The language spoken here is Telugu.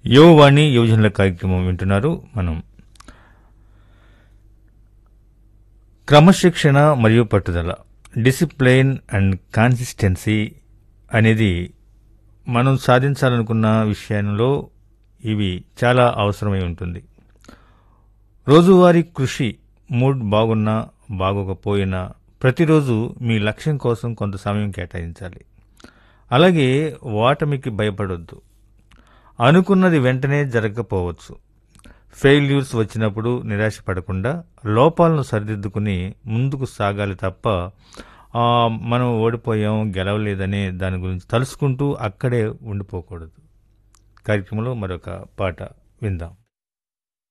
యువవాణి యువజనుల కార్యక్రమం వింటున్నారు మనం క్రమశిక్షణ మరియు పట్టుదల డిసిప్లైన్ అండ్ కాన్సిస్టెన్సీ అనేది మనం సాధించాలనుకున్న విషయంలో ఇవి చాలా అవసరమై ఉంటుంది రోజువారీ కృషి మూడ్ బాగున్నా బాగోకపోయినా ప్రతిరోజు మీ లక్ష్యం కోసం కొంత సమయం కేటాయించాలి అలాగే ఓటమికి భయపడొద్దు అనుకున్నది వెంటనే జరగకపోవచ్చు ఫెయిల్యూర్స్ వచ్చినప్పుడు నిరాశపడకుండా లోపాలను సరిదిద్దుకుని ముందుకు సాగాలి తప్ప ఆ, మనం ఓడిపోయాం గెలవలేదనే దాని గురించి తలుసుకుంటూ అక్కడే ఉండిపోకూడదు కార్యక్రమంలో మరొక పాట విందాం